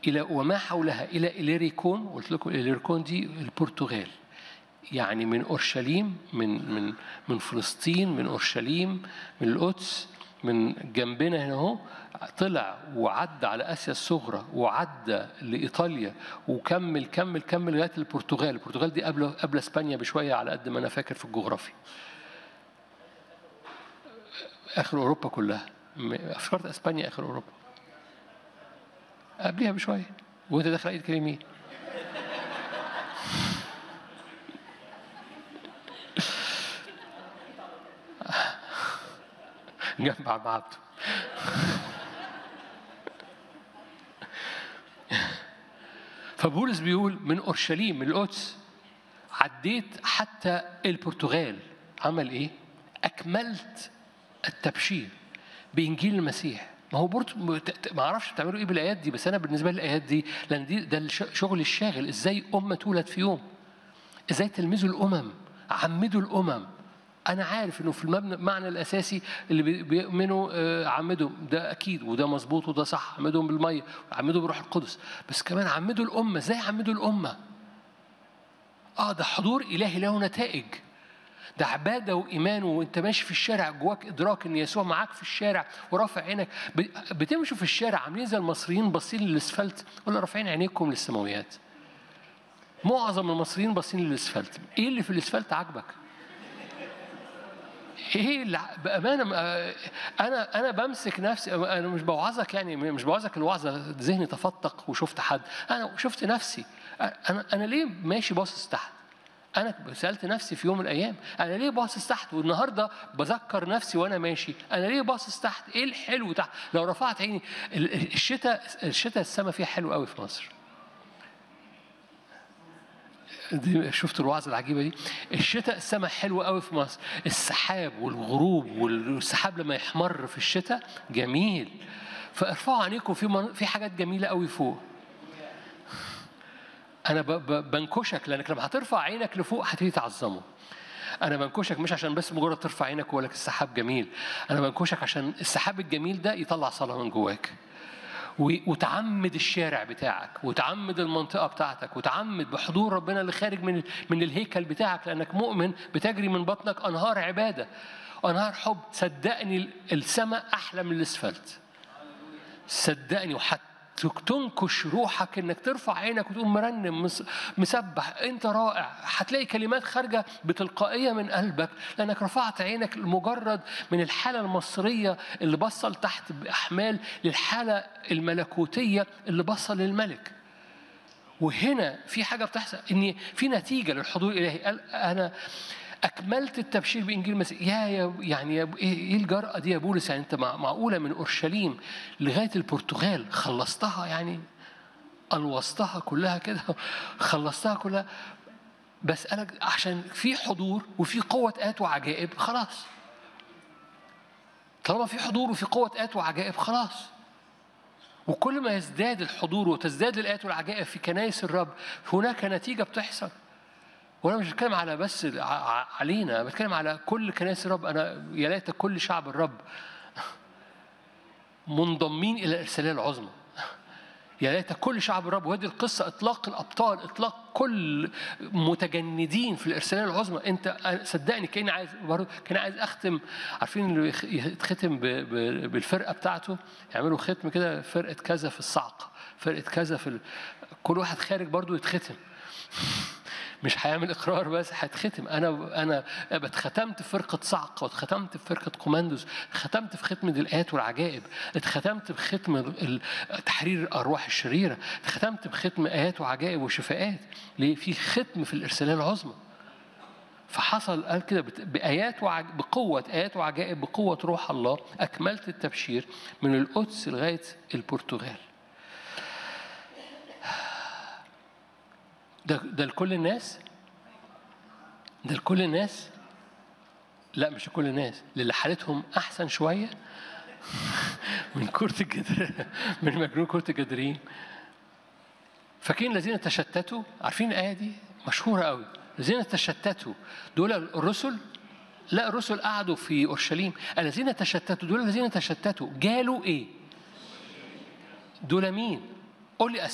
إلى وما حولها إلى إليريكون قلت لكم إليريكون دي البرتغال يعني من أورشليم من من من فلسطين من أورشليم من القدس من جنبنا هنا اهو طلع وعدى على اسيا الصغرى وعدى لايطاليا وكمل كمل كمل لغايه البرتغال، البرتغال دي قبل قبل اسبانيا بشويه على قد ما انا فاكر في الجغرافيا. اخر اوروبا كلها م- افتكرت اسبانيا اخر اوروبا. قبلها بشويه وانت داخل ايدك اليمين. جنب عم عبده فبولس بيقول من اورشليم من القدس عديت حتى البرتغال عمل ايه؟ اكملت التبشير بانجيل المسيح ما هو برضه ما اعرفش بتعملوا ايه بالايات دي بس انا بالنسبه لي الايات دي لان دي ده الشغل الشاغل ازاي امه تولد في يوم ازاي تلمذوا الامم عمدوا الامم انا عارف انه في المبنى المعنى الاساسي اللي بي- بيؤمنوا آه، عمدهم ده اكيد وده مظبوط وده صح عمدهم بالميه عمدهم بالروح القدس بس كمان عمدوا الامه ازاي عمدوا الامه اه ده حضور الهي له نتائج ده عباده وايمان وانت ماشي في الشارع جواك ادراك ان يسوع معاك في الشارع ورافع عينك ب- بتمشوا في الشارع عاملين زي المصريين باصين للاسفلت ولا رافعين عينيكم للسماويات معظم المصريين باصين للاسفلت ايه اللي في الاسفلت عاجبك ايه اللي ع- بامانه ما- انا انا بمسك نفسي انا مش بوعظك يعني مش بوعظك الوعظه ذهني تفتق وشفت حد انا شفت نفسي انا انا ليه ماشي باصص تحت انا سالت نفسي في يوم من الايام انا ليه باصص تحت والنهارده بذكر نفسي وانا ماشي انا ليه باصص تحت ايه الحلو تحت لو رفعت عيني ال- الشتاء الشتاء السما فيها حلو قوي في مصر دي شفت الوعظة العجيبة دي الشتاء السماء حلوة قوي في مصر السحاب والغروب والسحاب لما يحمر في الشتاء جميل فارفعوا عينيكم في من... في حاجات جميلة قوي فوق أنا ب... ب... بنكشك لأنك لما هترفع عينك لفوق هتبتدي تعظمه أنا بنكشك مش عشان بس مجرد ترفع عينك وأقول لك السحاب جميل أنا بنكشك عشان السحاب الجميل ده يطلع صلاة من جواك و- وتعمد الشارع بتاعك وتعمد المنطقة بتاعتك وتعمد بحضور ربنا اللي خارج من من الهيكل بتاعك لأنك مؤمن بتجري من بطنك أنهار عبادة أنهار حب صدقني السماء أحلى من الأسفلت صدقني وحتى تنكش روحك انك ترفع عينك وتقوم مرنم مس- مسبح انت رائع هتلاقي كلمات خارجه بتلقائيه من قلبك لانك رفعت عينك لمجرد من الحاله المصريه اللي بصل تحت باحمال للحاله الملكوتيه اللي بصل للملك وهنا في حاجه بتحصل ان في نتيجه للحضور الالهي قال انا اكملت التبشير بانجيل المسيح يا يا يعني يا ايه إيه الجرأه دي يا بولس يعني انت مع- معقوله من اورشليم لغايه البرتغال خلصتها يعني الوصتها كلها كده خلصتها كلها بس انا عشان في حضور وفي قوه ات وعجائب خلاص طالما في حضور وفي قوه ات وعجائب خلاص وكل ما يزداد الحضور وتزداد الآيات والعجائب في كنائس الرب هناك نتيجة بتحصل وأنا مش بتكلم على بس ع- ع- علينا أنا بتكلم على كل كنائس الرب أنا يا ليت كل شعب الرب منضمين إلى الإرسالية العظمى يا ليت كل شعب الرب وهذه القصة إطلاق الأبطال إطلاق كل متجندين في الإرسالية العظمى أنت أنا- صدقني كأني عايز برضه كأني عايز أختم عارفين اللي يخ- يتختم ب- ب- بالفرقة بتاعته يعملوا ختم كده فرقة كذا في الصعق فرقة كذا في ال... كل واحد خارج برضه يتختم مش هيعمل اقرار بس هيتختم انا انا اتختمت في فرقه صعقه واتختمت في فرقه كوماندوز ختمت في ختم الايات والعجائب اتختمت بختم ال- تحرير الارواح الشريره اتختمت بختم ايات وعجائب وشفاءات ليه في ختم في الارساليه العظمى فحصل قال كده بت- بايات وعج... بقوه ايات وعجائب بقوه روح الله اكملت التبشير من القدس لغايه البرتغال ده ده لكل الناس ده لكل الناس لا مش لكل الناس للي حالتهم احسن شويه من كرة الجدر من مجنون كرة الجدرين فاكرين الذين تشتتوا عارفين الآية دي مشهورة قوي الذين تشتتوا دول الرسل لا الرسل قعدوا في أورشليم الذين تشتتوا دول الذين تشتتوا جالوا إيه دول مين قول لي